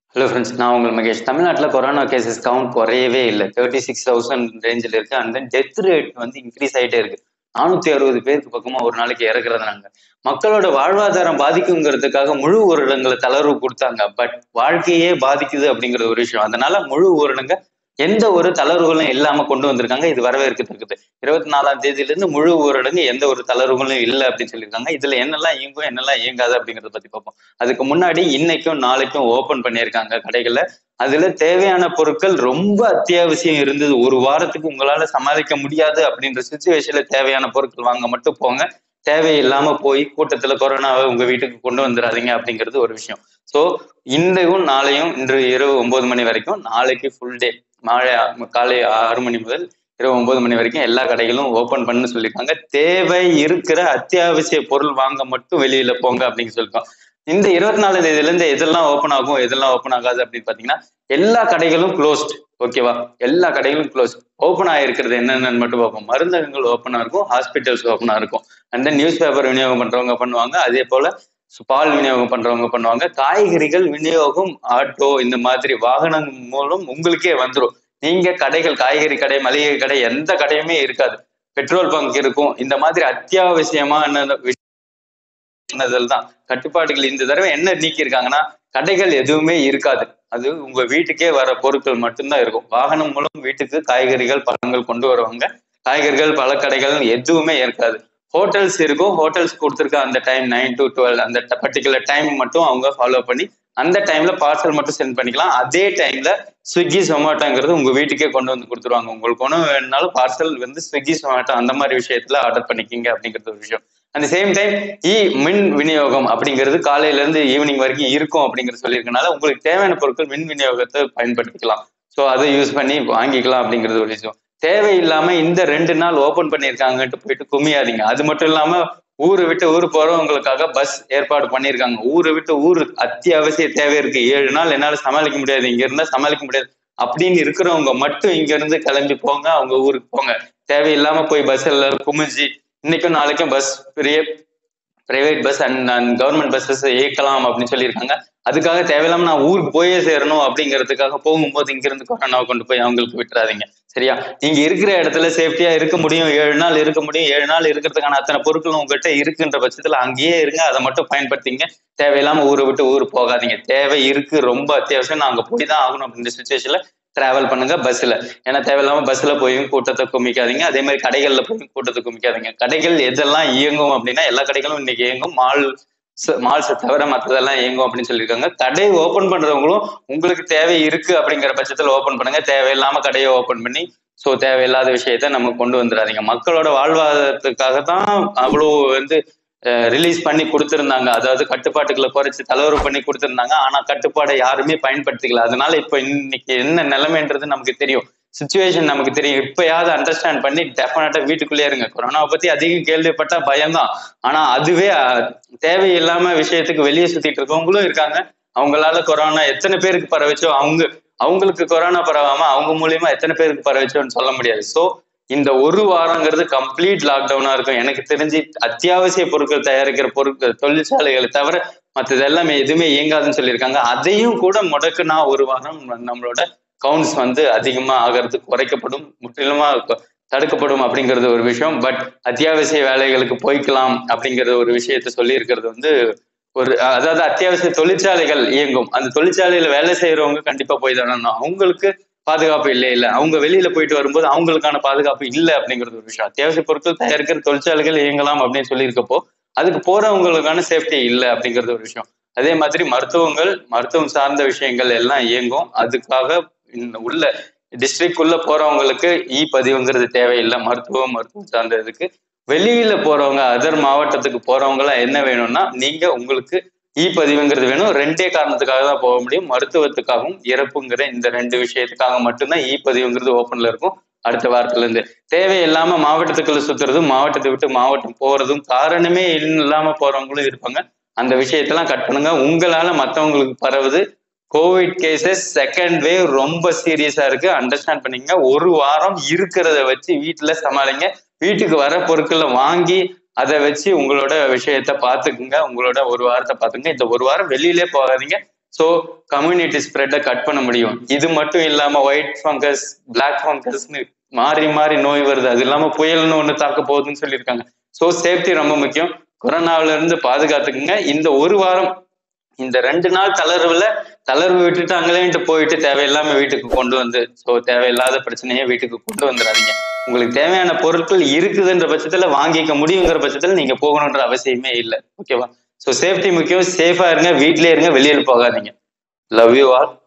hello friends நான் உங்கள் மகேஷ் தமிழ்நாட்டில் கொரோனா கேசஸ் கவுண்ட் குறையவே இல்லை தேர்ட்டி சிக்ஸ் தௌசண்ட் ரேஞ்சில் இருக்கு அண்ட் தென் டெத் ரேட் வந்து இன்க்ரீஸ் ஆகிட்டே இருக்கு நானூற்றி அறுபது பேருக்கு பக்கமாக ஒரு நாளைக்கு இறக்குறதுனாங்க மக்களோட வாழ்வாதாரம் பாதிக்குங்கிறதுக்காக முழு ஊரடங்குல தளர்வு கொடுத்தாங்க பட் வாழ்க்கையே பாதிக்குது அப்படிங்கிறது ஒரு விஷயம் அதனால முழு ஊரடங்க எந்த ஒரு தளர்வுகளும் இல்லாம கொண்டு வந்திருக்காங்க இது வரவேற்கத்தக்கது இருபத்தி நாலாம் தேதியில இருந்து முழு ஊரடங்கு எந்த ஒரு தளர்வுகளும் இல்லை அப்படின்னு சொல்லியிருக்காங்க இதுல என்னெல்லாம் இயங்கும் என்னெல்லாம் இயங்காது அப்படிங்கறத பத்தி பார்ப்போம் அதுக்கு முன்னாடி இன்னைக்கும் நாளைக்கும் ஓபன் பண்ணியிருக்காங்க கடைகள்ல அதுல தேவையான பொருட்கள் ரொம்ப அத்தியாவசியம் இருந்தது ஒரு வாரத்துக்கு உங்களால சமாளிக்க முடியாது அப்படின்ற சுச்சுவேஷன்ல தேவையான பொருட்கள் வாங்க மட்டும் போங்க தேவையில்லாம போய் கூட்டத்துல கொரோனாவை உங்க வீட்டுக்கு கொண்டு வந்துடாதீங்க அப்படிங்கிறது ஒரு விஷயம் சோ இன்றையும் நாளையும் இன்று இரவு ஒன்பது மணி வரைக்கும் நாளைக்கு ஃபுல் டே மாலை காலை ஆறு மணி முதல் இரவு ஒன்பது மணி வரைக்கும் எல்லா கடைகளும் ஓபன் பண்ணு சொல்லியிருக்காங்க தேவை இருக்கிற அத்தியாவசிய பொருள் வாங்க மட்டும் வெளியில போங்க அப்படின்னு சொல்லியிருக்கோம் இந்த இருபத்தி நாலு தேதியில இருந்து எதெல்லாம் ஓப்பன் ஆகும் எதெல்லாம் ஓப்பன் ஆகாது அப்படின்னு பாத்தீங்கன்னா எல்லா கடைகளும் க்ளோஸ்ட் ஓகேவா எல்லா கடைகளும் க்ளோஸ் ஓப்பன் ஆயிருக்கிறது என்னென்னு மட்டும் பார்ப்போம் மருந்தகங்கள் ஓப்பனா இருக்கும் ஹாஸ்பிட்டல்ஸ் ஓப்பனா இருக்கும் அண்ட் தென் நியூஸ் பேப்பர் விநியோகம் பண்றவங்க பண்ணுவாங்க அதே போல பால் விநியோகம் பண்றவங்க பண்ணுவாங்க காய்கறிகள் விநியோகம் ஆட்டோ இந்த மாதிரி வாகனம் மூலம் உங்களுக்கே வந்துடும் நீங்க கடைகள் காய்கறி கடை மளிகை கடை எந்த கடையுமே இருக்காது பெட்ரோல் பங்க் இருக்கும் இந்த மாதிரி அத்தியாவசியமான விஷயம் தான் கட்டுப்பாடுகள் இந்த தடவை என்ன நீக்கி இருக்காங்கன்னா கடைகள் எதுவுமே இருக்காது அது உங்க வீட்டுக்கே வர பொருட்கள் மட்டும்தான் இருக்கும் வாகனம் மூலம் வீட்டுக்கு காய்கறிகள் பழங்கள் கொண்டு வருவாங்க காய்கறிகள் பழக்கடைகள் எதுவுமே இருக்காது ஹோட்டல்ஸ் இருக்கும் ஹோட்டல்ஸ் கொடுத்துருக்க அந்த டைம் நைன் டு டுவெல் அந்த பர்டிகுலர் டைம் மட்டும் அவங்க ஃபாலோ பண்ணி அந்த டைம்ல பார்சல் மட்டும் சென்ட் பண்ணிக்கலாம் அதே டைம்ல ஸ்விக்கி சொமேட்டோங்கிறது உங்க வீட்டுக்கே கொண்டு வந்து கொடுத்துருவாங்க உங்களுக்கு ஒன்றும் வேணுனாலும் பார்சல் வந்து ஸ்விக்கி சொமேட்டோ அந்த மாதிரி விஷயத்துல ஆர்டர் பண்ணிக்கிங்க அப்படிங்கிறது ஒரு விஷயம் அந்த சேம் டைம் இ மின் விநியோகம் அப்படிங்கிறது காலையில இருந்து ஈவினிங் வரைக்கும் இருக்கும் அப்படிங்கிறது சொல்லியிருக்கனால உங்களுக்கு தேவையான பொருட்கள் மின் விநியோகத்தை பயன்படுத்திக்கலாம் ஸோ அதை யூஸ் பண்ணி வாங்கிக்கலாம் அப்படிங்கிறது ஒரு விஷயம் தேவையில்லாம இந்த ரெண்டு நாள் ஓபன் பண்ணியிருக்காங்கன்ட்டு போயிட்டு குமியாதீங்க அது மட்டும் இல்லாம ஊரை விட்டு ஊர் போறவங்களுக்காக பஸ் ஏற்பாடு பண்ணியிருக்காங்க ஊரை விட்டு ஊர் அத்தியாவசிய தேவை இருக்கு ஏழு நாள் என்னால சமாளிக்க முடியாது இங்க இருந்தா சமாளிக்க முடியாது அப்படின்னு இருக்கிறவங்க மட்டும் இங்க இருந்து கிளம்பி போங்க அவங்க ஊருக்கு போங்க தேவையில்லாம போய் பஸ்ல குமிஞ்சு இன்னைக்கும் நாளைக்கும் பஸ் பெரிய private bus and and government buses இயக்கலாம் அப்படின்னு சொல்லியிருக்காங்க அதுக்காக தேவையில்லாம நான் ஊருக்கு போயே சேரணும் அப்படிங்கிறதுக்காக போகும்போது இங்கிருந்து கொரோனாவை கொண்டு போய் அவங்களுக்கு விட்டுறாதீங்க சரியா நீங்க இருக்கிற இடத்துல சேஃப்டியா இருக்க முடியும் ஏழு நாள் இருக்க முடியும் ஏழு நாள் இருக்கிறதுக்கான அத்தனை பொருட்களும் உங்ககிட்ட இருக்குன்ற பட்சத்துல அங்கேயே இருங்க அதை மட்டும் பயன்படுத்திங்க தேவையில்லாம ஊரை விட்டு ஊர் போகாதீங்க தேவை இருக்கு ரொம்ப அத்தியாவசியம் நான் அங்க போய் தான் ஆகணும் அப்படின்ற சுச்சுவேஷன்ல டிராவல் பண்ணுங்க பஸ்ல ஏன்னா தேவையில்லாம பஸ்ல போயும் கூட்டத்தை குமிக்காதீங்க அதே மாதிரி கடைகள்ல போய் கூட்டத்தை குமிக்காதீங்க கடைகள் எதெல்லாம் இயங்கும் அப்படின்னா எல்லா கடைகளும் இன்னைக்கு இயங்கும் மால் மால்ஸை தவிர மற்றதெல்லாம் இயங்கும் அப்படின்னு சொல்லியிருக்காங்க கடை ஓப்பன் பண்றவங்களும் உங்களுக்கு தேவை இருக்கு அப்படிங்கிற பட்சத்தில் ஓப்பன் பண்ணுங்க தேவையில்லாம கடையை ஓப்பன் பண்ணி ஸோ தேவையில்லாத விஷயத்த நம்ம கொண்டு வந்துடாதீங்க மக்களோட வாழ்வாதாரத்துக்காக தான் அவ்வளோ வந்து ரிலீஸ் பண்ணி கொடுத்துருந்தாங்க அதாவது கட்டுப்பாட்டுகளை குறைச்சி தளர்வு பண்ணி கொடுத்துருந்தாங்க ஆனா கட்டுப்பாடை யாருமே பயன்படுத்திக்கல அதனால இப்ப இன்னைக்கு என்ன நிலைமைன்றது நமக்கு தெரியும் சுச்சுவேஷன் நமக்கு தெரியும் இப்பயாவது அண்டர்ஸ்டாண்ட் பண்ணி டெஃபினட்டா வீட்டுக்குள்ளே இருங்க கொரோனாவை பத்தி அதிகம் கேள்விப்பட்டா பயம்தான் ஆனா அதுவே தேவையில்லாம விஷயத்துக்கு வெளியே சுத்திட்டு இருக்கவங்களும் இருக்காங்க அவங்களால கொரோனா எத்தனை பேருக்கு பரவச்சோ அவங்க அவங்களுக்கு கொரோனா பரவாம அவங்க மூலியமா எத்தனை பேருக்கு பரவச்சோன்னு சொல்ல முடியாது சோ இந்த ஒரு வாரங்கிறது கம்ப்ளீட் லாக்டவுனா இருக்கும் எனக்கு தெரிஞ்சு அத்தியாவசிய பொருட்கள் தயாரிக்கிற பொருட்கள் தொழிற்சாலைகளை தவிர மற்றது எல்லாமே எதுவுமே இயங்காதுன்னு சொல்லியிருக்காங்க அதையும் கூட முடக்குனா ஒரு வாரம் நம்மளோட கவுண்ட்ஸ் வந்து அதிகமா ஆகிறது குறைக்கப்படும் முற்றிலுமா தடுக்கப்படும் அப்படிங்கிறது ஒரு விஷயம் பட் அத்தியாவசிய வேலைகளுக்கு போய்க்கலாம் அப்படிங்கிற ஒரு விஷயத்த சொல்லி இருக்கிறது வந்து ஒரு அதாவது அத்தியாவசிய தொழிற்சாலைகள் இயங்கும் அந்த தொழிற்சாலையில வேலை செய்யறவங்க கண்டிப்பா போய் தானே அவங்களுக்கு பாதுகாப்பு இல்லை இல்லை அவங்க வெளியில போயிட்டு வரும்போது அவங்களுக்கான பாதுகாப்பு இல்லை அப்படிங்கிறது ஒரு விஷயம் அத்தியாவசிய பொருட்கள் தயாரிக்கிற தொழிற்சாலைகள் இயங்கலாம் அப்படின்னு சொல்லியிருக்கப்போ அதுக்கு போறவங்களுக்கான சேஃப்டி இல்லை அப்படிங்கிறது ஒரு விஷயம் அதே மாதிரி மருத்துவங்கள் மருத்துவம் சார்ந்த விஷயங்கள் எல்லாம் இயங்கும் அதுக்காக உள்ள டிஸ்ட்ரிக்ட் உள்ள போறவங்களுக்கு இ பதிவுங்கிறது தேவையில்லை மருத்துவம் மருத்துவம் சார்ந்ததுக்கு வெளியில போறவங்க அதர் மாவட்டத்துக்கு போறவங்க எல்லாம் என்ன வேணும்னா நீங்க உங்களுக்கு இ பதிவுங்கிறது வேணும் ரெண்டே காரணத்துக்காக தான் போக முடியும் மருத்துவத்துக்காகவும் இறப்புங்கிற இந்த ரெண்டு விஷயத்துக்காக மட்டும்தான் இ பதிவுங்கிறது ஓப்பன்ல இருக்கும் அடுத்த வாரத்துல இருந்து தேவையில்லாம மாவட்டத்துக்குள்ள சுத்துறதும் மாவட்டத்தை விட்டு மாவட்டம் போறதும் காரணமே இல்லாம போறவங்களும் இருப்பாங்க அந்த விஷயத்தெல்லாம் கட் பண்ணுங்க உங்களால மத்தவங்களுக்கு பரவுது கோவிட் கேசஸ் செகண்ட் வேவ் ரொம்ப சீரியஸா இருக்கு அண்டர்ஸ்டாண்ட் பண்ணிக்கங்க ஒரு வாரம் இருக்கிறத வச்சு வீட்டுல சமாளிங்க வீட்டுக்கு வர பொருட்களை வாங்கி அதை வச்சு உங்களோட விஷயத்த பாத்துக்குங்க உங்களோட ஒரு வாரத்தை பாத்துங்க இந்த ஒரு வாரம் வெளியிலே போகாதீங்க ஸோ கம்யூனிட்டி ஸ்ப்ரெட்டை கட் பண்ண முடியும் இது மட்டும் இல்லாம ஒயிட் ஃபங்கஸ் பிளாக் ஃபங்கஸ்னு மாறி மாறி நோய் வருது அது இல்லாம புயல்னு ஒண்ணு தாக்க போகுதுன்னு சொல்லியிருக்காங்க ஸோ சேஃப்டி ரொம்ப முக்கியம் கொரோனாவில இருந்து பாதுகாத்துக்குங்க இந்த ஒரு வாரம் இந்த ரெண்டு நாள் தளர்வுல தளர்வு விட்டுட்டாங்களேன்ட்டு போயிட்டு தேவையில்லாம வீட்டுக்கு கொண்டு வந்து ஸோ தேவையில்லாத பிரச்சனையை வீட்டுக்கு கொண்டு வந்துடாதீங்க உங்களுக்கு தேவையான பொருட்கள் இருக்குதுன்ற பட்சத்துல வாங்கிக்க முடியுங்கிற பட்சத்துல நீங்க போகணுன்ற அவசியமே இல்லை ஓகேவா ஸோ சேஃப்டி முக்கியம் சேஃபா இருங்க வீட்லயே இருங்க வெளியில போகாதீங்க லவ் யூ ஆல்